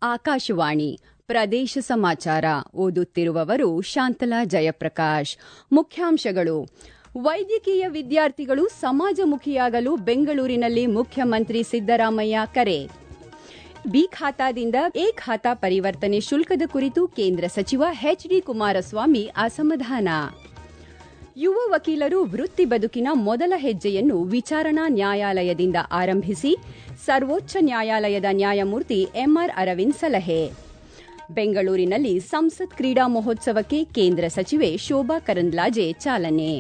ಆಕಾಶವಾಣಿ ಪ್ರದೇಶ ಸಮಾಚಾರ ಓದುತ್ತಿರುವವರು ಶಾಂತಲಾ ಜಯಪ್ರಕಾಶ್ ಮುಖ್ಯಾಂಶಗಳು ವೈದ್ಯಕೀಯ ವಿದ್ಯಾರ್ಥಿಗಳು ಸಮಾಜಮುಖಿಯಾಗಲು ಬೆಂಗಳೂರಿನಲ್ಲಿ ಮುಖ್ಯಮಂತ್ರಿ ಸಿದ್ದರಾಮಯ್ಯ ಕರೆ ಬಿ ಖಾತಾದಿಂದ ಎ ಖಾತಾ ಪರಿವರ್ತನೆ ಶುಲ್ಕದ ಕುರಿತು ಕೇಂದ್ರ ಸಚಿವ ಎಚ್ಡಿ ಕುಮಾರಸ್ವಾಮಿ ಅಸಮಾಧಾನ ಯುವ ವಕೀಲರು ವೃತ್ತಿ ಬದುಕಿನ ಮೊದಲ ಹೆಜ್ಜೆಯನ್ನು ವಿಚಾರಣಾ ನ್ಯಾಯಾಲಯದಿಂದ ಆರಂಭಿಸಿ ಸರ್ವೋಚ್ಚ ನ್ಯಾಯಾಲಯದ ನ್ಯಾಯಮೂರ್ತಿ ಎಂಆರ್ ಅರವಿಂದ್ ಸಲಹೆ ಬೆಂಗಳೂರಿನಲ್ಲಿ ಸಂಸತ್ ಕ್ರೀಡಾ ಮಹೋತ್ಸವಕ್ಕೆ ಕೇಂದ್ರ ಸಚಿವೆ ಶೋಭಾ ಕರಂದ್ಲಾಜೆ ಚಾಲನೆ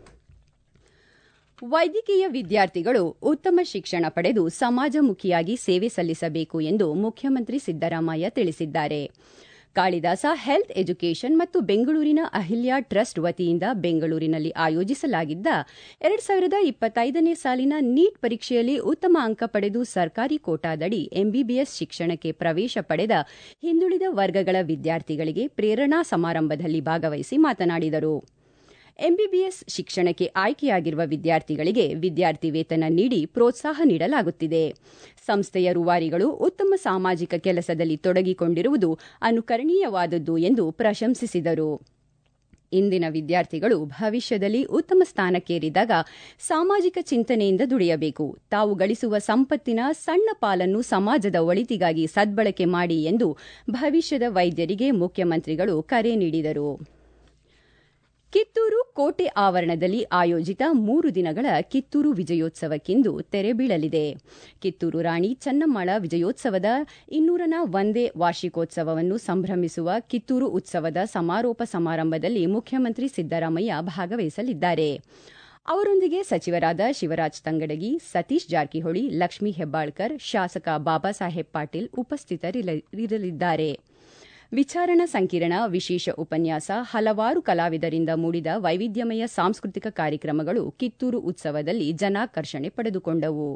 ವೈದ್ಯಕೀಯ ವಿದ್ಯಾರ್ಥಿಗಳು ಉತ್ತಮ ಶಿಕ್ಷಣ ಪಡೆದು ಸಮಾಜಮುಖಿಯಾಗಿ ಸೇವೆ ಸಲ್ಲಿಸಬೇಕು ಎಂದು ಮುಖ್ಯಮಂತ್ರಿ ಸಿದ್ದರಾಮಯ್ಯ ತಿಳಿಸಿದ್ದಾರೆ ಕಾಳಿದಾಸ ಹೆಲ್ತ್ ಎಜುಕೇಷನ್ ಮತ್ತು ಬೆಂಗಳೂರಿನ ಅಹಿಲ್ಯಾ ಟ್ರಸ್ಟ್ ವತಿಯಿಂದ ಬೆಂಗಳೂರಿನಲ್ಲಿ ಆಯೋಜಿಸಲಾಗಿದ್ದ ಎರಡ್ ಸಾವಿರದ ಇಪ್ಪತ್ತೈದನೇ ಸಾಲಿನ ನೀಟ್ ಪರೀಕ್ಷೆಯಲ್ಲಿ ಉತ್ತಮ ಅಂಕ ಪಡೆದು ಸರ್ಕಾರಿ ಕೋಟಾದಡಿ ಎಂಬಿಬಿಎಸ್ ಶಿಕ್ಷಣಕ್ಕೆ ಪ್ರವೇಶ ಪಡೆದ ಹಿಂದುಳಿದ ವರ್ಗಗಳ ವಿದ್ಯಾರ್ಥಿಗಳಿಗೆ ಪ್ರೇರಣಾ ಸಮಾರಂಭದಲ್ಲಿ ಭಾಗವಹಿಸಿ ಮಾತನಾಡಿದರು ಎಂಬಿಬಿಎಸ್ ಶಿಕ್ಷಣಕ್ಕೆ ಆಯ್ಕೆಯಾಗಿರುವ ವಿದ್ಯಾರ್ಥಿಗಳಿಗೆ ವಿದ್ಯಾರ್ಥಿ ವೇತನ ನೀಡಿ ಪ್ರೋತ್ಸಾಹ ನೀಡಲಾಗುತ್ತಿದೆ ಸಂಸ್ಥೆಯ ರೂವಾರಿಗಳು ಉತ್ತಮ ಸಾಮಾಜಿಕ ಕೆಲಸದಲ್ಲಿ ತೊಡಗಿಕೊಂಡಿರುವುದು ಅನುಕರಣೀಯವಾದದ್ದು ಎಂದು ಪ್ರಶಂಸಿಸಿದರು ಇಂದಿನ ವಿದ್ಯಾರ್ಥಿಗಳು ಭವಿಷ್ಯದಲ್ಲಿ ಉತ್ತಮ ಸ್ಥಾನಕ್ಕೇರಿದಾಗ ಸಾಮಾಜಿಕ ಚಿಂತನೆಯಿಂದ ದುಡಿಯಬೇಕು ತಾವು ಗಳಿಸುವ ಸಂಪತ್ತಿನ ಸಣ್ಣ ಪಾಲನ್ನು ಸಮಾಜದ ಒಳಿತಿಗಾಗಿ ಸದ್ಬಳಕೆ ಮಾಡಿ ಎಂದು ಭವಿಷ್ಯದ ವೈದ್ಯರಿಗೆ ಮುಖ್ಯಮಂತ್ರಿಗಳು ಕರೆ ನೀಡಿದರು ಕಿತ್ತೂರು ಕೋಟೆ ಆವರಣದಲ್ಲಿ ಆಯೋಜಿತ ಮೂರು ದಿನಗಳ ಕಿತ್ತೂರು ವಿಜಯೋತ್ಸವಕ್ಕಿಂದು ತೆರೆ ಬೀಳಲಿದೆ ಕಿತ್ತೂರು ರಾಣಿ ಚೆನ್ನಮ್ಮಾಳ ವಿಜಯೋತ್ಸವದ ಇನ್ನೂರನ ಒಂದೇ ವಾರ್ಷಿಕೋತ್ಸವವನ್ನು ಸಂಭ್ರಮಿಸುವ ಕಿತ್ತೂರು ಉತ್ಸವದ ಸಮಾರೋಪ ಸಮಾರಂಭದಲ್ಲಿ ಮುಖ್ಯಮಂತ್ರಿ ಸಿದ್ದರಾಮಯ್ಯ ಭಾಗವಹಿಸಲಿದ್ದಾರೆ ಅವರೊಂದಿಗೆ ಸಚಿವರಾದ ಶಿವರಾಜ್ ತಂಗಡಗಿ ಸತೀಶ್ ಜಾರಕಿಹೊಳಿ ಲಕ್ಷ್ಮೀ ಹೆಬ್ಬಾಳ್ಕರ್ ಶಾಸಕ ಬಾಬಾ ಸಾಹೇಬ್ ಪಾಟೀಲ್ ಉಪಸ್ಥಿತರಿರಲಿದ್ದಾರೆ ವಿಚಾರಣಾ ಸಂಕಿರಣ ವಿಶೇಷ ಉಪನ್ಯಾಸ ಹಲವಾರು ಕಲಾವಿದರಿಂದ ಮೂಡಿದ ವೈವಿಧ್ಯಮಯ ಸಾಂಸ್ಕೃತಿಕ ಕಾರ್ಯಕ್ರಮಗಳು ಕಿತ್ತೂರು ಉತ್ಸವದಲ್ಲಿ ಜನಾಕರ್ಷಣೆ ಪಡೆದುಕೊಂಡವು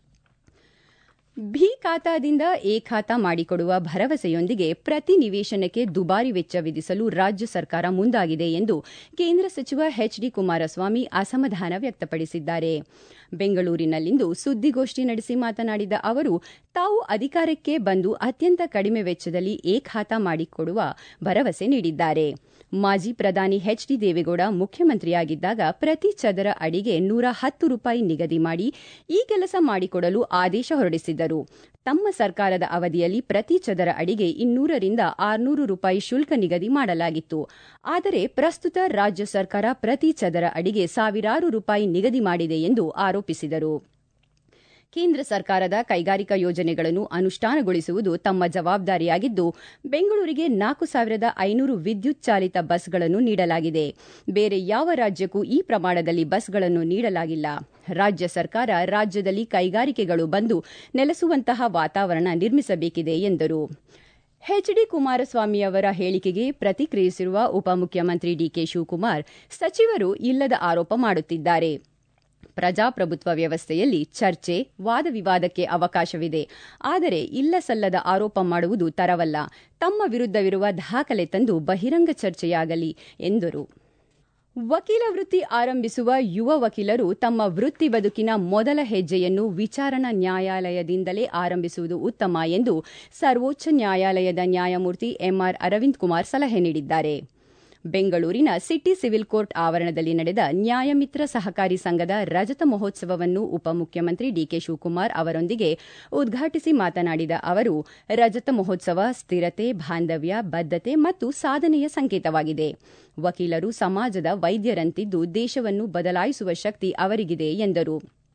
ಬಿ ಖಾತಾದಿಂದ ಎ ಖಾತಾ ಮಾಡಿಕೊಡುವ ಭರವಸೆಯೊಂದಿಗೆ ಪ್ರತಿ ನಿವೇಶನಕ್ಕೆ ದುಬಾರಿ ವೆಚ್ಚ ವಿಧಿಸಲು ರಾಜ್ಯ ಸರ್ಕಾರ ಮುಂದಾಗಿದೆ ಎಂದು ಕೇಂದ್ರ ಸಚಿವ ಎಚ್ಡಿ ಕುಮಾರಸ್ವಾಮಿ ಅಸಮಾಧಾನ ವ್ಯಕ್ತಪಡಿಸಿದ್ದಾರೆ ಬೆಂಗಳೂರಿನಲ್ಲಿಂದು ಸುದ್ದಿಗೋಷ್ಠಿ ನಡೆಸಿ ಮಾತನಾಡಿದ ಅವರು ತಾವು ಅಧಿಕಾರಕ್ಕೆ ಬಂದು ಅತ್ಯಂತ ಕಡಿಮೆ ವೆಚ್ಚದಲ್ಲಿ ಎ ಖಾತಾ ಮಾಡಿಕೊಡುವ ಭರವಸೆ ನೀಡಿದ್ದಾರೆ ಮಾಜಿ ಪ್ರಧಾನಿ ಎಚ್ಡಿ ದೇವೇಗೌಡ ಮುಖ್ಯಮಂತ್ರಿಯಾಗಿದ್ದಾಗ ಪ್ರತಿ ಚದರ ಅಡಿಗೆ ನೂರ ಹತ್ತು ರೂಪಾಯಿ ನಿಗದಿ ಮಾಡಿ ಈ ಕೆಲಸ ಮಾಡಿಕೊಡಲು ಆದೇಶ ಹೊರಡಿಸಿದ್ದರು ತಮ್ಮ ಸರ್ಕಾರದ ಅವಧಿಯಲ್ಲಿ ಪ್ರತಿ ಚದರ ಅಡಿಗೆ ಇನ್ನೂರರಿಂದ ಆರುನೂರು ರೂಪಾಯಿ ಶುಲ್ಕ ನಿಗದಿ ಮಾಡಲಾಗಿತ್ತು ಆದರೆ ಪ್ರಸ್ತುತ ರಾಜ್ಯ ಸರ್ಕಾರ ಪ್ರತಿ ಚದರ ಅಡಿಗೆ ಸಾವಿರಾರು ರೂಪಾಯಿ ನಿಗದಿ ಮಾಡಿದೆ ಎಂದು ಆರೋಪಿಸಿದರು ಕೇಂದ್ರ ಸರ್ಕಾರದ ಕೈಗಾರಿಕಾ ಯೋಜನೆಗಳನ್ನು ಅನುಷ್ಠಾನಗೊಳಿಸುವುದು ತಮ್ಮ ಜವಾಬ್ದಾರಿಯಾಗಿದ್ದು ಬೆಂಗಳೂರಿಗೆ ನಾಲ್ಕು ಸಾವಿರದ ಐನೂರು ವಿದ್ಯುತ್ ಚಾಲಿತ ಬಸ್ಗಳನ್ನು ನೀಡಲಾಗಿದೆ ಬೇರೆ ಯಾವ ರಾಜ್ಯಕ್ಕೂ ಈ ಪ್ರಮಾಣದಲ್ಲಿ ಬಸ್ಗಳನ್ನು ನೀಡಲಾಗಿಲ್ಲ ರಾಜ್ಯ ಸರ್ಕಾರ ರಾಜ್ಯದಲ್ಲಿ ಕೈಗಾರಿಕೆಗಳು ಬಂದು ನೆಲೆಸುವಂತಹ ವಾತಾವರಣ ನಿರ್ಮಿಸಬೇಕಿದೆ ಎಂದರು ಎಚ್ಡಿ ಕುಮಾರಸ್ವಾಮಿ ಅವರ ಹೇಳಿಕೆಗೆ ಪ್ರತಿಕ್ರಿಯಿಸಿರುವ ಉಪಮುಖ್ಯಮಂತ್ರಿ ಡಿಕೆ ಶಿವಕುಮಾರ್ ಸಚಿವರು ಇಲ್ಲದ ಆರೋಪ ಮಾಡುತ್ತಿದ್ದಾರೆ ಪ್ರಜಾಪ್ರಭುತ್ವ ವ್ಯವಸ್ಥೆಯಲ್ಲಿ ಚರ್ಚೆ ವಾದ ವಿವಾದಕ್ಕೆ ಅವಕಾಶವಿದೆ ಆದರೆ ಇಲ್ಲ ಸಲ್ಲದ ಆರೋಪ ಮಾಡುವುದು ತರವಲ್ಲ ತಮ್ಮ ವಿರುದ್ಧವಿರುವ ದಾಖಲೆ ತಂದು ಬಹಿರಂಗ ಚರ್ಚೆಯಾಗಲಿ ಎಂದರು ವಕೀಲ ವೃತ್ತಿ ಆರಂಭಿಸುವ ಯುವ ವಕೀಲರು ತಮ್ಮ ವೃತ್ತಿ ಬದುಕಿನ ಮೊದಲ ಹೆಜ್ಜೆಯನ್ನು ವಿಚಾರಣಾ ನ್ಯಾಯಾಲಯದಿಂದಲೇ ಆರಂಭಿಸುವುದು ಉತ್ತಮ ಎಂದು ಸರ್ವೋಚ್ಚ ನ್ಯಾಯಾಲಯದ ನ್ಯಾಯಮೂರ್ತಿ ಎಂಆರ್ ಅರವಿಂದ್ ಕುಮಾರ್ ಸಲಹೆ ನೀಡಿದ್ದಾರೆ ಬೆಂಗಳೂರಿನ ಸಿಟಿ ಸಿವಿಲ್ ಕೋರ್ಟ್ ಆವರಣದಲ್ಲಿ ನಡೆದ ನ್ಯಾಯಮಿತ್ರ ಸಹಕಾರಿ ಸಂಘದ ರಜತ ಮಹೋತ್ಸವವನ್ನು ಉಪಮುಖ್ಯಮಂತ್ರಿ ಡಿಕೆ ಶಿವಕುಮಾರ್ ಅವರೊಂದಿಗೆ ಉದ್ಘಾಟಿಸಿ ಮಾತನಾಡಿದ ಅವರು ರಜತ ಮಹೋತ್ಸವ ಸ್ಥಿರತೆ ಬಾಂಧವ್ಯ ಬದ್ಧತೆ ಮತ್ತು ಸಾಧನೆಯ ಸಂಕೇತವಾಗಿದೆ ವಕೀಲರು ಸಮಾಜದ ವೈದ್ಯರಂತಿದ್ದು ದೇಶವನ್ನು ಬದಲಾಯಿಸುವ ಶಕ್ತಿ ಅವರಿಗಿದೆ ಎಂದರು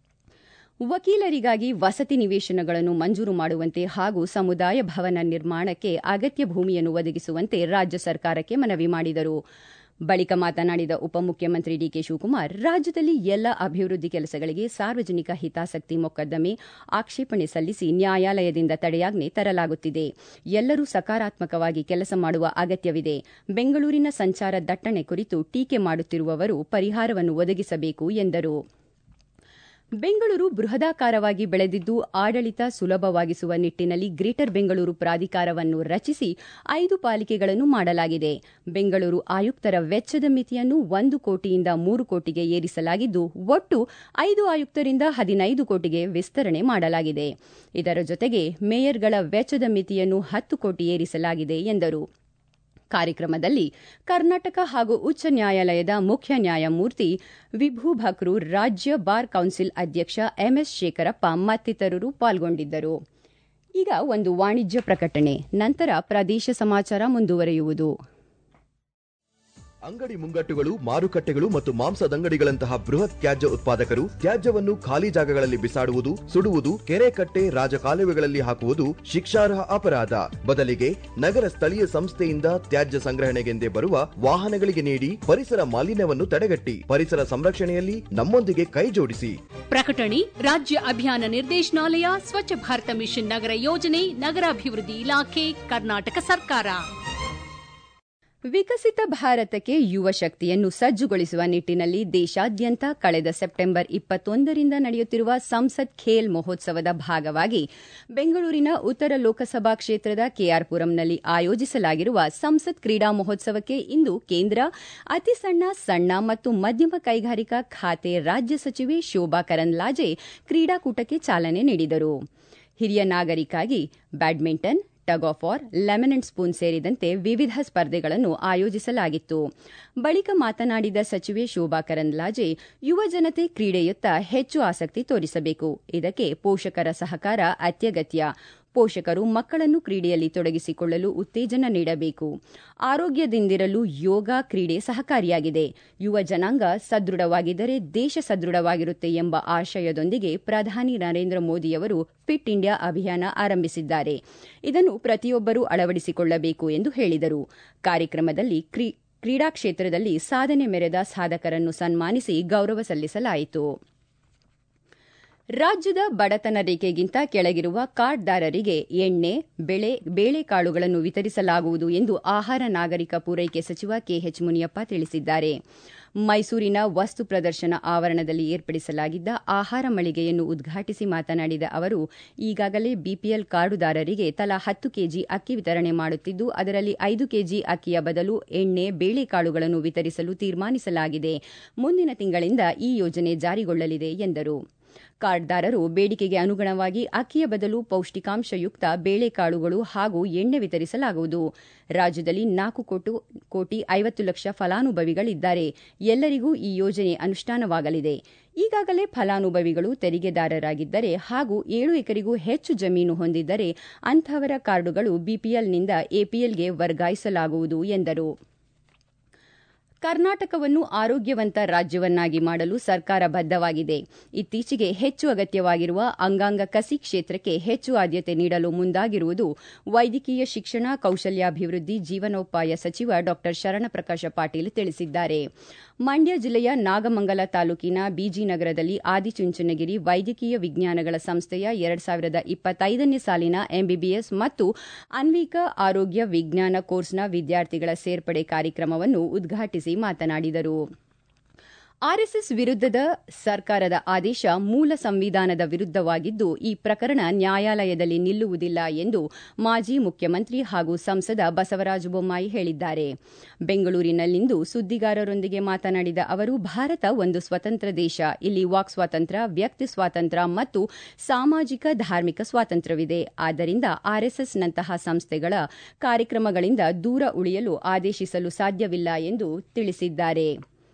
ವಕೀಲರಿಗಾಗಿ ವಸತಿ ನಿವೇಶನಗಳನ್ನು ಮಂಜೂರು ಮಾಡುವಂತೆ ಹಾಗೂ ಸಮುದಾಯ ಭವನ ನಿರ್ಮಾಣಕ್ಕೆ ಅಗತ್ಯ ಭೂಮಿಯನ್ನು ಒದಗಿಸುವಂತೆ ರಾಜ್ಯ ಸರ್ಕಾರಕ್ಕೆ ಮನವಿ ಮಾಡಿದರು ಬಳಿಕ ಮಾತನಾಡಿದ ಉಪಮುಖ್ಯಮಂತ್ರಿ ಡಿಕೆ ಶಿವಕುಮಾರ್ ರಾಜ್ಯದಲ್ಲಿ ಎಲ್ಲ ಅಭಿವೃದ್ಧಿ ಕೆಲಸಗಳಿಗೆ ಸಾರ್ವಜನಿಕ ಹಿತಾಸಕ್ತಿ ಮೊಕದ್ದಮೆ ಆಕ್ಷೇಪಣೆ ಸಲ್ಲಿಸಿ ನ್ಯಾಯಾಲಯದಿಂದ ತಡೆಯಾಜ್ಞೆ ತರಲಾಗುತ್ತಿದೆ ಎಲ್ಲರೂ ಸಕಾರಾತ್ಮಕವಾಗಿ ಕೆಲಸ ಮಾಡುವ ಅಗತ್ಯವಿದೆ ಬೆಂಗಳೂರಿನ ಸಂಚಾರ ದಟ್ಟಣೆ ಕುರಿತು ಟೀಕೆ ಮಾಡುತ್ತಿರುವವರು ಪರಿಹಾರವನ್ನು ಒದಗಿಸಬೇಕು ಎಂದರು ಬೆಂಗಳೂರು ಬೃಹದಾಕಾರವಾಗಿ ಬೆಳೆದಿದ್ದು ಆಡಳಿತ ಸುಲಭವಾಗಿಸುವ ನಿಟ್ಟಿನಲ್ಲಿ ಗ್ರೇಟರ್ ಬೆಂಗಳೂರು ಪ್ರಾಧಿಕಾರವನ್ನು ರಚಿಸಿ ಐದು ಪಾಲಿಕೆಗಳನ್ನು ಮಾಡಲಾಗಿದೆ ಬೆಂಗಳೂರು ಆಯುಕ್ತರ ವೆಚ್ಚದ ಮಿತಿಯನ್ನು ಒಂದು ಕೋಟಿಯಿಂದ ಮೂರು ಕೋಟಿಗೆ ಏರಿಸಲಾಗಿದ್ದು ಒಟ್ಟು ಐದು ಆಯುಕ್ತರಿಂದ ಹದಿನೈದು ಕೋಟಿಗೆ ವಿಸ್ತರಣೆ ಮಾಡಲಾಗಿದೆ ಇದರ ಜೊತೆಗೆ ಮೇಯರ್ಗಳ ವೆಚ್ಚದ ಮಿತಿಯನ್ನು ಹತ್ತು ಕೋಟಿ ಏರಿಸಲಾಗಿದೆ ಎಂದರು ಕಾರ್ಯಕ್ರಮದಲ್ಲಿ ಕರ್ನಾಟಕ ಹಾಗೂ ಉಚ್ಚ ನ್ಯಾಯಾಲಯದ ಮುಖ್ಯ ನ್ಯಾಯಮೂರ್ತಿ ವಿಭು ಭಕ್ರು ರಾಜ್ಯ ಬಾರ್ ಕೌನ್ಸಿಲ್ ಅಧ್ಯಕ್ಷ ಎಂಎಸ್ ಶೇಖರಪ್ಪ ಮತ್ತಿತರರು ಪಾಲ್ಗೊಂಡಿದ್ದರು ಈಗ ಒಂದು ವಾಣಿಜ್ಯ ಪ್ರಕಟಣೆ ನಂತರ ಪ್ರದೇಶ ಸಮಾಚಾರ ಮುಂದುವರಿಯುವುದು ಅಂಗಡಿ ಮುಂಗಟ್ಟುಗಳು ಮಾರುಕಟ್ಟೆಗಳು ಮತ್ತು ಮಾಂಸದಂಗಡಿಗಳಂತಹ ಬೃಹತ್ ತ್ಯಾಜ್ಯ ಉತ್ಪಾದಕರು ತ್ಯಾಜ್ಯವನ್ನು ಖಾಲಿ ಜಾಗಗಳಲ್ಲಿ ಬಿಸಾಡುವುದು ಸುಡುವುದು ಕೆರೆ ಕಟ್ಟೆ ರಾಜಕಾಲುವೆಗಳಲ್ಲಿ ಹಾಕುವುದು ಶಿಕ್ಷಾರ್ಹ ಅಪರಾಧ ಬದಲಿಗೆ ನಗರ ಸ್ಥಳೀಯ ಸಂಸ್ಥೆಯಿಂದ ತ್ಯಾಜ್ಯ ಸಂಗ್ರಹಣೆಗೆಂದೇ ಬರುವ ವಾಹನಗಳಿಗೆ ನೀಡಿ ಪರಿಸರ ಮಾಲಿನ್ಯವನ್ನು ತಡೆಗಟ್ಟಿ ಪರಿಸರ ಸಂರಕ್ಷಣೆಯಲ್ಲಿ ನಮ್ಮೊಂದಿಗೆ ಕೈ ಜೋಡಿಸಿ ಪ್ರಕಟಣೆ ರಾಜ್ಯ ಅಭಿಯಾನ ನಿರ್ದೇಶನಾಲಯ ಸ್ವಚ್ಛ ಭಾರತ ಮಿಷನ್ ನಗರ ಯೋಜನೆ ನಗರಾಭಿವೃದ್ಧಿ ಇಲಾಖೆ ಕರ್ನಾಟಕ ಸರ್ಕಾರ ವಿಕಸಿತ ಭಾರತಕ್ಕೆ ಯುವ ಶಕ್ತಿಯನ್ನು ಸಜ್ಜುಗೊಳಿಸುವ ನಿಟ್ಟಿನಲ್ಲಿ ದೇಶಾದ್ಯಂತ ಕಳೆದ ಸೆಪ್ಟೆಂಬರ್ ಇಪ್ಪತ್ತೊಂದರಿಂದ ನಡೆಯುತ್ತಿರುವ ಸಂಸತ್ ಖೇಲ್ ಮಹೋತ್ಸವದ ಭಾಗವಾಗಿ ಬೆಂಗಳೂರಿನ ಉತ್ತರ ಲೋಕಸಭಾ ಕ್ಷೇತ್ರದ ಕೆಆರ್ಪುರಂನಲ್ಲಿ ಆಯೋಜಿಸಲಾಗಿರುವ ಸಂಸತ್ ಕ್ರೀಡಾ ಮಹೋತ್ಸವಕ್ಕೆ ಇಂದು ಕೇಂದ್ರ ಅತಿ ಸಣ್ಣ ಸಣ್ಣ ಮತ್ತು ಮಧ್ಯಮ ಕೈಗಾರಿಕಾ ಖಾತೆ ರಾಜ್ಯ ಸಚಿವೆ ಶೋಭಾ ಕರಂದ್ಲಾಜೆ ಕ್ರೀಡಾಕೂಟಕ್ಕೆ ಚಾಲನೆ ನೀಡಿದರು ಹಿರಿಯ ನಾಗರಿಕಾಗಿ badminton tug of war lemon and spoon ಸೇರಿದಂತೆ ವಿವಿಧ ಸ್ಪರ್ಧೆಗಳನ್ನು ಆಯೋಜಿಸಲಾಗಿತ್ತು ಬಳಿಕ ಮಾತನಾಡಿದ ಸಚಿವೆ ಶೋಭಾ ಕರಂದ್ಲಾಜೆ ಯುವ ಜನತೆ ಕ್ರೀಡೆಯತ್ತ ಹೆಚ್ಚು ಆಸಕ್ತಿ ತೋರಿಸಬೇಕು ಇದಕ್ಕೆ ಪೋಷಕರ ಸಹಕಾರ ಅತ್ಯಗತ್ಯ ಪೋಷಕರು ಮಕ್ಕಳನ್ನು ಕ್ರೀಡೆಯಲ್ಲಿ ತೊಡಗಿಸಿಕೊಳ್ಳಲು ಉತ್ತೇಜನ ನೀಡಬೇಕು ಆರೋಗ್ಯದಿಂದಿರಲು ಯೋಗ ಕ್ರೀಡೆ ಸಹಕಾರಿಯಾಗಿದೆ ಯುವ ಜನಾಂಗ ಸದೃಢವಾಗಿದ್ದರೆ ದೇಶ ಸದೃಢವಾಗಿರುತ್ತೆ ಎಂಬ ಆಶಯದೊಂದಿಗೆ ಪ್ರಧಾನಿ ನರೇಂದ್ರ ಮೋದಿಯವರು ಫಿಟ್ ಇಂಡಿಯಾ ಅಭಿಯಾನ ಆರಂಭಿಸಿದ್ದಾರೆ ಇದನ್ನು ಪ್ರತಿಯೊಬ್ಬರೂ ಅಳವಡಿಸಿಕೊಳ್ಳಬೇಕು ಎಂದು ಹೇಳಿದರು ಕಾರ್ಯಕ್ರಮದಲ್ಲಿ ಕ್ರೀಡಾ ಕ್ಷೇತ್ರದಲ್ಲಿ ಸಾಧನೆ ಮೆರೆದ ಸಾಧಕರನ್ನು ಸನ್ಮಾನಿಸಿ ಗೌರವ ಸಲ್ಲಿಸಲಾಯಿತು ರಾಜ್ಯದ ಬಡತನ ರೇಖೆಗಿಂತ ಕೆಳಗಿರುವ ಕಾರ್ಡ್ದಾರರಿಗೆ ಎಣ್ಣೆ ಬೆಳೆ ಬೇಳೆಕಾಳುಗಳನ್ನು ವಿತರಿಸಲಾಗುವುದು ಎಂದು ಆಹಾರ ನಾಗರಿಕ ಪೂರೈಕೆ ಸಚಿವ ಕೆಎಚ್ ಮುನಿಯಪ್ಪ ತಿಳಿಸಿದ್ದಾರೆ ಮೈಸೂರಿನ ವಸ್ತು ಪ್ರದರ್ಶನ ಆವರಣದಲ್ಲಿ ಏರ್ಪಡಿಸಲಾಗಿದ್ದ ಆಹಾರ ಮಳಿಗೆಯನ್ನು ಉದ್ಘಾಟಿಸಿ ಮಾತನಾಡಿದ ಅವರು ಈಗಾಗಲೇ ಬಿಪಿಎಲ್ ಕಾರ್ಡುದಾರರಿಗೆ ತಲಾ ಹತ್ತು ಕೆಜಿ ಅಕ್ಕಿ ವಿತರಣೆ ಮಾಡುತ್ತಿದ್ದು ಅದರಲ್ಲಿ ಐದು ಕೆಜಿ ಅಕ್ಕಿಯ ಬದಲು ಎಣ್ಣೆ ಬೇಳೆಕಾಳುಗಳನ್ನು ವಿತರಿಸಲು ತೀರ್ಮಾನಿಸಲಾಗಿದೆ ಮುಂದಿನ ತಿಂಗಳಿಂದ ಈ ಯೋಜನೆ ಜಾರಿಗೊಳ್ಳಲಿದೆ ಎಂದರು ಕಾರ್ಡ್ದಾರರು ಬೇಡಿಕೆಗೆ ಅನುಗುಣವಾಗಿ ಅಕ್ಕಿಯ ಬದಲು ಪೌಷ್ಟಿಕಾಂಶಯುಕ್ತ ಬೇಳೆಕಾಳುಗಳು ಹಾಗೂ ಎಣ್ಣೆ ವಿತರಿಸಲಾಗುವುದು ರಾಜ್ಯದಲ್ಲಿ ನಾಲ್ಕು ಕೋಟಿ ಐವತ್ತು ಲಕ್ಷ ಫಲಾನುಭವಿಗಳಿದ್ದಾರೆ ಎಲ್ಲರಿಗೂ ಈ ಯೋಜನೆ ಅನುಷ್ಠಾನವಾಗಲಿದೆ ಈಗಾಗಲೇ ಫಲಾನುಭವಿಗಳು ತೆರಿಗೆದಾರರಾಗಿದ್ದರೆ ಹಾಗೂ ಏಳು ಎಕರೆಗೂ ಹೆಚ್ಚು ಜಮೀನು ಹೊಂದಿದ್ದರೆ ಅಂಥವರ ಕಾರ್ಡುಗಳು ಬಿಪಿಎಲ್ನಿಂದ ಎಪಿಎಲ್ಗೆ ವರ್ಗಾಯಿಸಲಾಗುವುದು ಎಂದರು ಕರ್ನಾಟಕವನ್ನು ಆರೋಗ್ಯವಂತ ರಾಜ್ಯವನ್ನಾಗಿ ಮಾಡಲು ಸರ್ಕಾರ ಬದ್ದವಾಗಿದೆ ಇತ್ತೀಚೆಗೆ ಹೆಚ್ಚು ಅಗತ್ಯವಾಗಿರುವ ಅಂಗಾಂಗ ಕಸಿ ಕ್ಷೇತ್ರಕ್ಕೆ ಹೆಚ್ಚು ಆದ್ಯತೆ ನೀಡಲು ಮುಂದಾಗಿರುವುದು ವೈದ್ಯಕೀಯ ಶಿಕ್ಷಣ ಕೌಶಲ್ಯಾಭಿವೃದ್ಧಿ ಜೀವನೋಪಾಯ ಸಚಿವ ಡಾ ಶರಣಪ್ರಕಾಶ ಪಾಟೀಲ್ ತಿಳಿಸಿದ್ದಾರೆ ಮಂಡ್ಯ ಜಿಲ್ಲೆಯ ನಾಗಮಂಗಲ ತಾಲೂಕಿನ ಬಿಜಿನಗರದಲ್ಲಿ ಆದಿಚುಂಚನಗಿರಿ ವೈದ್ಯಕೀಯ ವಿಜ್ಞಾನಗಳ ಸಂಸ್ಥೆಯ ಎರಡ್ ಸಾವಿರದ ಇಪ್ಪತ್ತೈದನೇ ಸಾಲಿನ ಎಂಬಿಬಿಎಸ್ ಮತ್ತು ಅನ್ವಿಕ ಆರೋಗ್ಯ ವಿಜ್ಞಾನ ಕೋರ್ಸ್ನ ವಿದ್ಯಾರ್ಥಿಗಳ ಸೇರ್ಪಡೆ ಕಾರ್ಯಕ್ರಮವನ್ನು ಉದ್ಘಾಟಿಸಿ ಮಾತನಾಡಿದರು ಆರ್ಎಸ್ಎಸ್ ವಿರುದ್ಧದ ಸರ್ಕಾರದ ಆದೇಶ ಮೂಲ ಸಂವಿಧಾನದ ವಿರುದ್ಧವಾಗಿದ್ದು ಈ ಪ್ರಕರಣ ನ್ಯಾಯಾಲಯದಲ್ಲಿ ನಿಲ್ಲುವುದಿಲ್ಲ ಎಂದು ಮಾಜಿ ಮುಖ್ಯಮಂತ್ರಿ ಹಾಗೂ ಸಂಸದ ಬಸವರಾಜ ಬೊಮ್ಮಾಯಿ ಹೇಳಿದ್ದಾರೆ ಬೆಂಗಳೂರಿನಲ್ಲಿಂದು ಸುದ್ದಿಗಾರರೊಂದಿಗೆ ಮಾತನಾಡಿದ ಅವರು ಭಾರತ ಒಂದು ಸ್ವತಂತ್ರ ದೇಶ ಇಲ್ಲಿ ವಾಕ್ ಸ್ವಾತಂತ್ರ್ಯ ವ್ಯಕ್ತಿ ಸ್ವಾತಂತ್ರ್ಯ ಮತ್ತು ಸಾಮಾಜಿಕ ಧಾರ್ಮಿಕ ಸ್ವಾತಂತ್ರ್ಯವಿದೆ ಆದ್ದರಿಂದ ಆರ್ಎಸ್ಎಸ್ನಂತಹ ಸಂಸ್ಥೆಗಳ ಕಾರ್ಯಕ್ರಮಗಳಿಂದ ದೂರ ಉಳಿಯಲು ಆದೇಶಿಸಲು ಸಾಧ್ಯವಿಲ್ಲ ಎಂದು ತಿಳಿಸಿದ್ದಾರೆ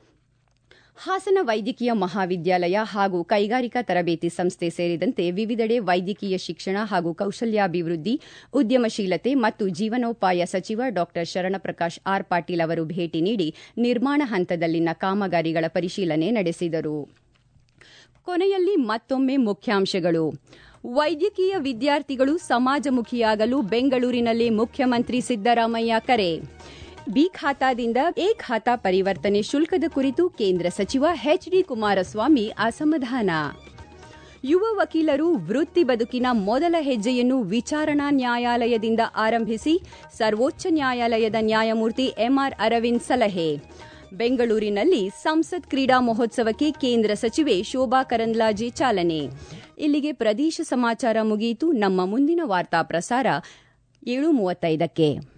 ಹಾಸನ ವೈದ್ಯಕೀಯ ಮಹಾವಿದ್ಯಾಲಯ ಹಾಗೂ ಕೈಗಾರಿಕಾ ತರಬೇತಿ ಸಂಸ್ಥೆ ಸೇರಿದಂತೆ ವಿವಿಧೆಡೆ ವೈದ್ಯಕೀಯ ಶಿಕ್ಷಣ ಹಾಗೂ ಕೌಶಲ್ಯಾಭಿವೃದ್ಧಿ ಉದ್ಯಮಶೀಲತೆ ಮತ್ತು ಜೀವನೋಪಾಯ ಸಚಿವ ಡಾ ಶರಣಪ್ರಕಾಶ್ ಆರ್ ಪಾಟೀಲ್ ಅವರು ಭೇಟಿ ನೀಡಿ ನಿರ್ಮಾಣ ಹಂತದಲ್ಲಿನ ಕಾಮಗಾರಿಗಳ ಪರಿಶೀಲನೆ ನಡೆಸಿದರು ಕೊನೆಯಲ್ಲಿ ಮತ್ತೊಮ್ಮೆ ಮುಖ್ಯಾಂಶಗಳು ವೈದ್ಯಕೀಯ ವಿದ್ಯಾರ್ಥಿಗಳು ಸಮಾಜಮುಖಿಯಾಗಲು ಬೆಂಗಳೂರಿನಲ್ಲಿ ಮುಖ್ಯಮಂತ್ರಿ ಸಿದ್ದರಾಮಯ್ಯ ಕರೆ ಬಿ ಖಾತಾದಿಂದ ಎ ಖಾತಾ ಪರಿವರ್ತನೆ ಶುಲ್ಕದ ಕುರಿತು ಕೇಂದ್ರ ಸಚಿವ ಎಚ್ಡಿ ಕುಮಾರಸ್ವಾಮಿ ಅಸಮಾಧಾನ ಯುವ ವಕೀಲರು ವೃತ್ತಿ ಬದುಕಿನ ಮೊದಲ ಹೆಜ್ಜೆಯನ್ನು ವಿಚಾರಣಾ ನ್ಯಾಯಾಲಯದಿಂದ ಆರಂಭಿಸಿ ಸರ್ವೋಚ್ಚ ನ್ಯಾಯಾಲಯದ ನ್ಯಾಯಮೂರ್ತಿ ಎಂಆರ್ ಅರವಿಂದ್ ಸಲಹೆ ಬೆಂಗಳೂರಿನಲ್ಲಿ ಸಂಸತ್ ಕ್ರೀಡಾ ಮಹೋತ್ಸವಕ್ಕೆ ಕೇಂದ್ರ ಸಚಿವೆ ಶೋಭಾ ಕರಂದ್ಲಾಜೆ ಚಾಲನೆ ಇಲ್ಲಿಗೆ ಪ್ರದೇಶ ಸಮಾಚಾರ ಮುಗಿಯಿತು ನಮ್ಮ ಮುಂದಿನ ವಾರ್ತಾ ಪ್ರಸಾರ ಏಳು ಮೂವತ್ತೈದಕ್ಕೆ